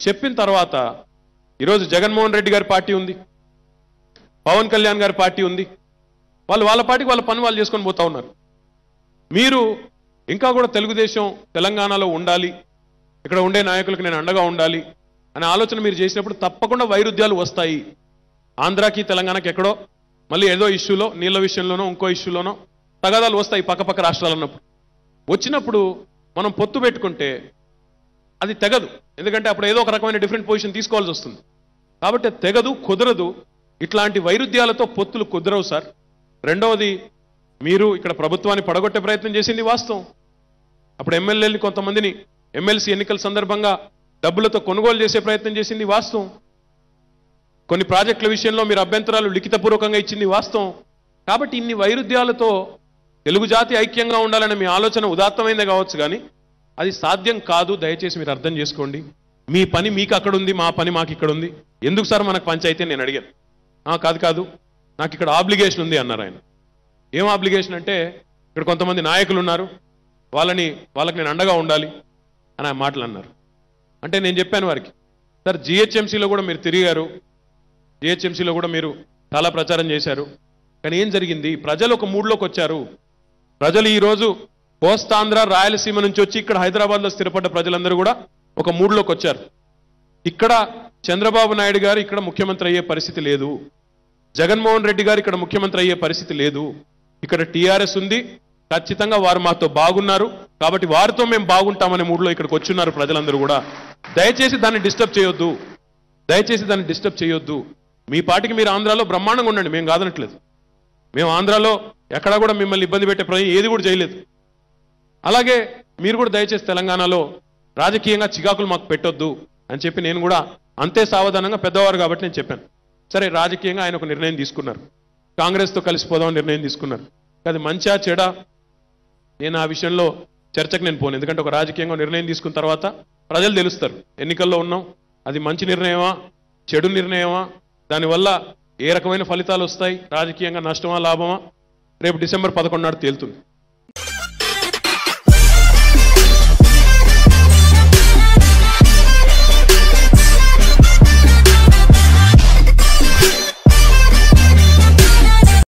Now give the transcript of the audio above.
చెప్పిన తర్వాత ఈరోజు జగన్మోహన్ రెడ్డి గారి పార్టీ ఉంది పవన్ కళ్యాణ్ గారి పార్టీ ఉంది వాళ్ళు వాళ్ళ పార్టీకి వాళ్ళ పని వాళ్ళు చేసుకొని పోతా ఉన్నారు మీరు ఇంకా కూడా తెలుగుదేశం తెలంగాణలో ఉండాలి ఇక్కడ ఉండే నాయకులకు నేను అండగా ఉండాలి అనే ఆలోచన మీరు చేసినప్పుడు తప్పకుండా వైరుధ్యాలు వస్తాయి ఆంధ్రాకి తెలంగాణకి ఎక్కడో మళ్ళీ ఏదో ఇష్యూలో నీళ్ళ విషయంలోనో ఇంకో ఇష్యూలోనో తగాదాలు వస్తాయి పక్కపక్క రాష్ట్రాలు అన్నప్పుడు వచ్చినప్పుడు మనం పొత్తు పెట్టుకుంటే అది తెగదు ఎందుకంటే అప్పుడు ఏదో ఒక రకమైన డిఫరెంట్ పొజిషన్ తీసుకోవాల్సి వస్తుంది కాబట్టి అది తెగదు కుదరదు ఇట్లాంటి వైరుధ్యాలతో పొత్తులు కుదరవు సార్ రెండవది మీరు ఇక్కడ ప్రభుత్వాన్ని పడగొట్టే ప్రయత్నం చేసింది వాస్తవం అప్పుడు ఎమ్మెల్యేని కొంతమందిని ఎమ్మెల్సీ ఎన్నికల సందర్భంగా డబ్బులతో కొనుగోలు చేసే ప్రయత్నం చేసింది వాస్తవం కొన్ని ప్రాజెక్టుల విషయంలో మీరు అభ్యంతరాలు లిఖితపూర్వకంగా ఇచ్చింది వాస్తవం కాబట్టి ఇన్ని వైరుధ్యాలతో తెలుగు జాతి ఐక్యంగా ఉండాలనే మీ ఆలోచన ఉదాత్తమైందే కావచ్చు కానీ అది సాధ్యం కాదు దయచేసి మీరు అర్థం చేసుకోండి మీ పని మీకు అక్కడ ఉంది మా పని మాకు ఇక్కడ ఉంది ఎందుకు సార్ మనకు పంచాయితీ అని నేను అడిగాను "ఆ, కాదు కాదు నాకు ఇక్కడ ఆబ్లిగేషన్ ఉంది అన్నారు ఆయన ఏం ఆబ్లిగేషన్ అంటే ఇక్కడ కొంతమంది నాయకులు ఉన్నారు వాళ్ళని వాళ్ళకి నేను అండగా ఉండాలి అని ఆ మాటలు అన్నారు అంటే నేను చెప్పాను వారికి సార్ జిహెచ్ఎంసీలో కూడా మీరు తిరిగారు జిహెచ్ఎంసీలో కూడా మీరు చాలా ప్రచారం చేశారు కానీ ఏం జరిగింది ప్రజలు ఒక మూడ్లోకి వచ్చారు ప్రజలు ఈరోజు కోస్తాంధ్ర రాయలసీమ నుంచి వచ్చి ఇక్కడ హైదరాబాద్లో స్థిరపడ్డ ప్రజలందరూ కూడా ఒక మూడ్లోకి వచ్చారు ఇక్కడ చంద్రబాబు నాయుడు గారు ఇక్కడ ముఖ్యమంత్రి అయ్యే పరిస్థితి లేదు జగన్మోహన్ రెడ్డి గారు ఇక్కడ ముఖ్యమంత్రి అయ్యే పరిస్థితి లేదు ఇక్కడ టీఆర్ఎస్ ఉంది ఖచ్చితంగా వారు మాతో బాగున్నారు కాబట్టి వారితో మేము బాగుంటామనే మూడ్లో ఇక్కడికి వచ్చున్నారు ప్రజలందరూ కూడా దయచేసి దాన్ని డిస్టర్బ్ చేయొద్దు దయచేసి దాన్ని డిస్టర్బ్ చేయొద్దు మీ పార్టీకి మీరు ఆంధ్రాలో బ్రహ్మాండంగా ఉండండి మేము కాదనట్లేదు మేము ఆంధ్రాలో ఎక్కడా కూడా మిమ్మల్ని ఇబ్బంది పెట్టే ప్రయత్నం ఏది కూడా చేయలేదు అలాగే మీరు కూడా దయచేసి తెలంగాణలో రాజకీయంగా చికాకులు మాకు పెట్టొద్దు అని చెప్పి నేను కూడా అంతే సావధానంగా పెద్దవారు కాబట్టి నేను చెప్పాను సరే రాజకీయంగా ఆయన ఒక నిర్ణయం తీసుకున్నారు కాంగ్రెస్తో కలిసిపోదామని నిర్ణయం తీసుకున్నారు అది మంచా చెడా నేను ఆ విషయంలో చర్చకు నేను పోను ఎందుకంటే ఒక రాజకీయంగా నిర్ణయం తీసుకున్న తర్వాత ప్రజలు తెలుస్తారు ఎన్నికల్లో ఉన్నాం అది మంచి నిర్ణయమా చెడు నిర్ణయమా దానివల్ల ఏ రకమైన ఫలితాలు వస్తాయి రాజకీయంగా నష్టమా లాభమా రేపు డిసెంబర్ పదకొండు నాడు తేలుతుంది